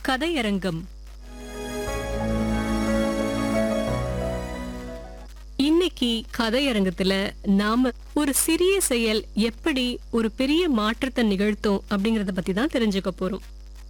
கதையரங்கம் இன்னைக்கு கதையரங்கத்துல நாம ஒரு சிறிய செயல் எப்படி ஒரு பெரிய மாற்றத்தை நிகழ்த்தும் அப்படிங்கறத பத்தி தான் தெரிஞ்சுக்க போறோம்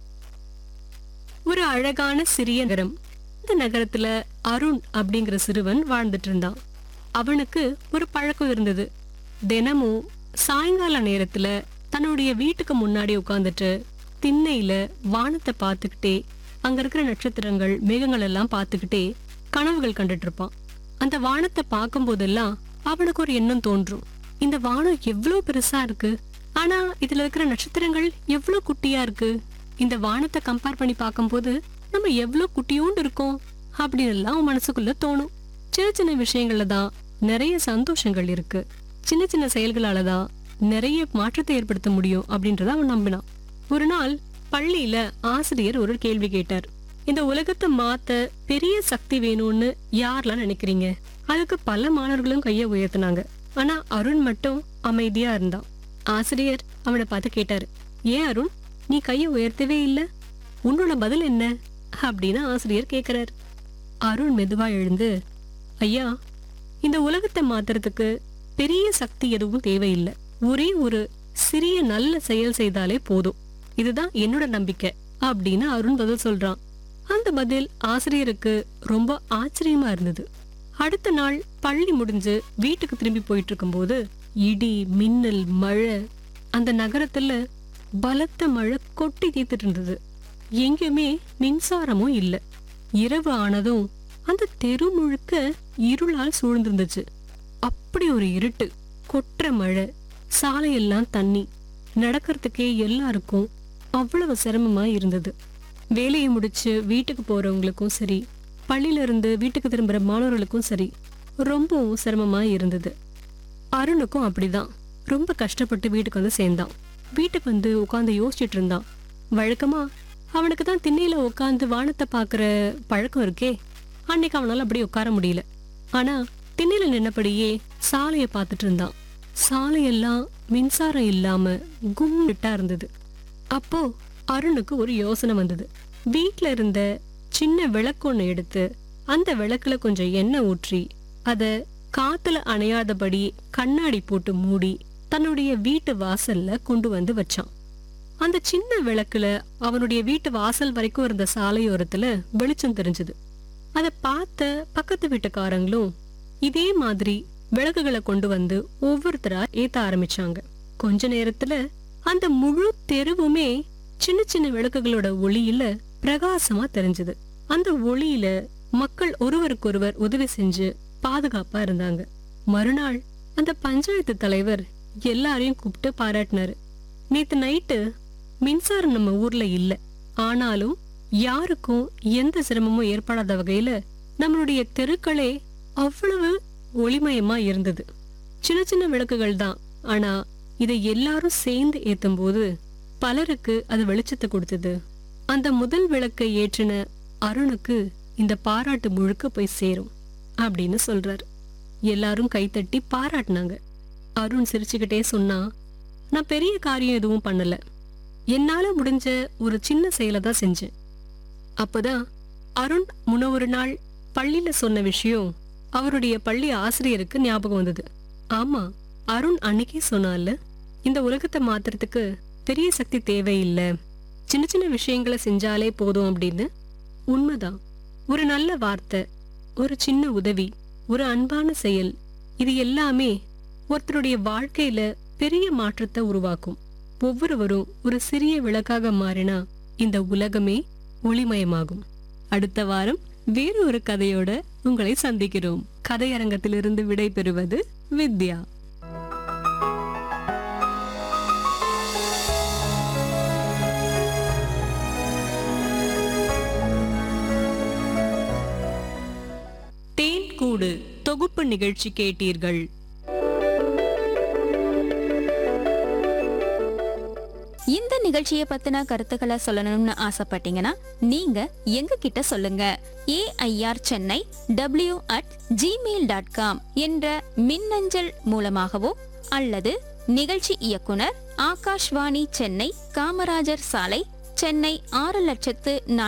ஒரு அழகான சிறிய நகரம் இந்த நகரத்துல அருண் அப்படிங்கிற சிறுவன் வாழ்ந்துட்டு இருந்தான் அவனுக்கு ஒரு பழக்கம் இருந்தது தினமும் சாயங்கால நேரத்துல தன்னுடைய வீட்டுக்கு முன்னாடி உட்கார்ந்துட்டு திண்ணையில வானத்தை பார்த்துக்கிட்டே அங்க இருக்கிற நட்சத்திரங்கள் மேகங்கள் எல்லாம் பார்த்துக்கிட்டே கனவுகள் கண்டுட்டு இருப்பான் அந்த வானத்தை பார்க்கும் போதெல்லாம் அவனுக்கு ஒரு எண்ணம் தோன்றும் இந்த வானம் எவ்வளவு பெருசா இருக்கு ஆனா இதுல இருக்கிற நட்சத்திரங்கள் எவ்வளவு குட்டியா இருக்கு இந்த வானத்தை கம்பேர் பண்ணி பார்க்கும்போது நம்ம எவ்வளவு குட்டியோண்டு இருக்கோம் அப்படின்னு எல்லாம் அவன் மனசுக்குள்ள தோணும் சின்ன சின்ன விஷயங்கள்ல தான் நிறைய சந்தோஷங்கள் இருக்கு சின்ன சின்ன செயல்களால தான் நிறைய மாற்றத்தை ஏற்படுத்த முடியும் அப்படின்றத அவன் நம்பினான் ஒரு நாள் பள்ளியில ஆசிரியர் ஒரு கேள்வி கேட்டார் இந்த உலகத்தை மாத்த பெரிய சக்தி வேணும்னு யாரெல்லாம் நினைக்கிறீங்க அதுக்கு பல மாணவர்களும் கைய உயர்த்தினாங்க ஆனா அருண் மட்டும் அமைதியா இருந்தான் ஆசிரியர் அவனை பார்த்து கேட்டாரு ஏன் அருண் நீ கைய உயர்த்தவே இல்ல உன்னோட பதில் என்ன அப்படின்னு ஆசிரியர் கேக்குறாரு அருண் மெதுவா எழுந்து ஐயா இந்த உலகத்தை மாத்துறதுக்கு பெரிய சக்தி எதுவும் தேவையில்லை ஒரே ஒரு சிறிய நல்ல செயல் செய்தாலே போதும் இதுதான் என்னோட நம்பிக்கை அப்படின்னு அருண் பதில் சொல்றான் அந்த பதில் ஆசிரியருக்கு ரொம்ப ஆச்சரியமா இருந்தது அடுத்த நாள் பள்ளி முடிஞ்சு வீட்டுக்கு திரும்பி போயிட்டு இருக்கும்போது இடி மின்னல் மழை அந்த நகரத்துல பலத்த மழை கொட்டி தீர்த்துட்டு இருந்தது எங்கேயுமே மின்சாரமும் இல்ல இரவு ஆனதும் அந்த தெரு முழுக்க இருளால் சூழ்ந்திருந்துச்சு அப்படி ஒரு இருட்டு கொற்ற மழை சாலையெல்லாம் தண்ணி நடக்கிறதுக்கே எல்லாருக்கும் அவ்வளவு சிரமமா இருந்தது வேலையை முடிச்சு வீட்டுக்கு போறவங்களுக்கும் சரி பள்ளியில இருந்து வீட்டுக்கு திரும்புற மாணவர்களுக்கும் சரி ரொம்பவும் சிரமமா இருந்தது அருணுக்கும் அப்படிதான் ரொம்ப கஷ்டப்பட்டு வீட்டுக்கு வந்து சேர்ந்தான் வீட்டுக்கு வந்து உட்காந்து யோசிச்சுட்டு இருந்தான் வழக்கமா அவனுக்கு தான் திண்ணையில உட்காந்து வானத்தை பாக்குற பழக்கம் இருக்கே அன்னைக்கு அவனால அப்படியே உட்கார முடியல ஆனா திண்ணையில நின்னபடியே சாலைய பார்த்துட்டு இருந்தான் சாலையெல்லாம் மின்சாரம் இல்லாம கும்மிட்டா இருந்தது அப்போ அருணுக்கு ஒரு யோசனை வந்தது வீட்ல இருந்த சின்ன விளக்கு ஒண்ணு எடுத்து அந்த விளக்குல கொஞ்சம் எண்ணெய் ஊற்றி அத காத்துல அணையாதபடி கண்ணாடி போட்டு மூடி தன்னுடைய வீட்டு வாசல்ல கொண்டு வந்து வச்சான் அந்த சின்ன விளக்குல அவனுடைய வீட்டு வாசல் வரைக்கும் இருந்த சாலையோரத்துல வெளிச்சம் தெரிஞ்சது அத பார்த்த பக்கத்து வீட்டுக்காரங்களும் இதே மாதிரி விளக்குகளை கொண்டு வந்து ஒவ்வொருத்தரா ஏத்த ஆரம்பிச்சாங்க கொஞ்ச நேரத்துல அந்த முழு தெருவுமே சின்ன சின்ன விளக்குகளோட ஒளியில பிரகாசமா தெரிஞ்சது அந்த ஒளியில மக்கள் ஒருவருக்கொருவர் உதவி செஞ்சு பாதுகாப்பா இருந்தாங்க மறுநாள் அந்த பஞ்சாயத்து தலைவர் எல்லாரையும் கூப்பிட்டு பாராட்டினாரு நேத்து நைட்டு மின்சாரம் நம்ம ஊர்ல இல்ல ஆனாலும் யாருக்கும் எந்த சிரமமும் ஏற்படாத வகையில நம்மளுடைய தெருக்களே அவ்வளவு ஒளிமயமா இருந்தது சின்ன சின்ன விளக்குகள் தான் ஆனா இதை எல்லாரும் சேர்ந்து ஏத்தும் போது பலருக்கு அது வெளிச்சத்தை கொடுத்தது அந்த முதல் விளக்கை ஏற்றின அருணுக்கு இந்த பாராட்டு முழுக்க போய் சேரும் அப்படின்னு சொல்றாரு எல்லாரும் கைத்தட்டி பாராட்டினாங்க அருண் சிரிச்சுக்கிட்டே சொன்னா நான் பெரிய காரியம் எதுவும் பண்ணல என்னால முடிஞ்ச ஒரு சின்ன செயலை தான் செஞ்சேன் அப்பதான் அருண் முன்ன ஒரு நாள் பள்ளியில சொன்ன விஷயம் அவருடைய பள்ளி ஆசிரியருக்கு ஞாபகம் வந்தது ஆமா அருண் அன்னைக்கே சொன்னால இந்த உலகத்தை மாத்துறதுக்கு பெரிய சக்தி தேவையில்லை சின்ன சின்ன விஷயங்களை செஞ்சாலே போதும் அப்படின்னு உண்மைதான் ஒரு நல்ல வார்த்தை ஒரு சின்ன உதவி ஒரு அன்பான செயல் இது எல்லாமே ஒருத்தருடைய வாழ்க்கையில பெரிய மாற்றத்தை உருவாக்கும் ஒவ்வொருவரும் ஒரு சிறிய விளக்காக மாறினா இந்த உலகமே ஒளிமயமாகும் அடுத்த வாரம் வேறு ஒரு கதையோட உங்களை சந்திக்கிறோம் கதையரங்கத்திலிருந்து விடை பெறுவது வித்யா தேன் கூடு தொகுப்பு நிகழ்ச்சி கேட்டீர்கள் இந்த நிகழ்ச்சியை பத்தின கருத்துக்களை சொல்லணும்னு ஆசைப்பட்டீங்கன்னா நீங்க எங்க கிட்ட சொல்லுங்க AIR Chennai W at Gmail dot com என்ற மின்னஞ்சல் மூலமாகவோ அல்லது நிகழ்ச்சி இயக்குனர் ஆகாஷ்வாணி சென்னை காமராஜர் சாலை சென்னை ஆறு லட்சத்து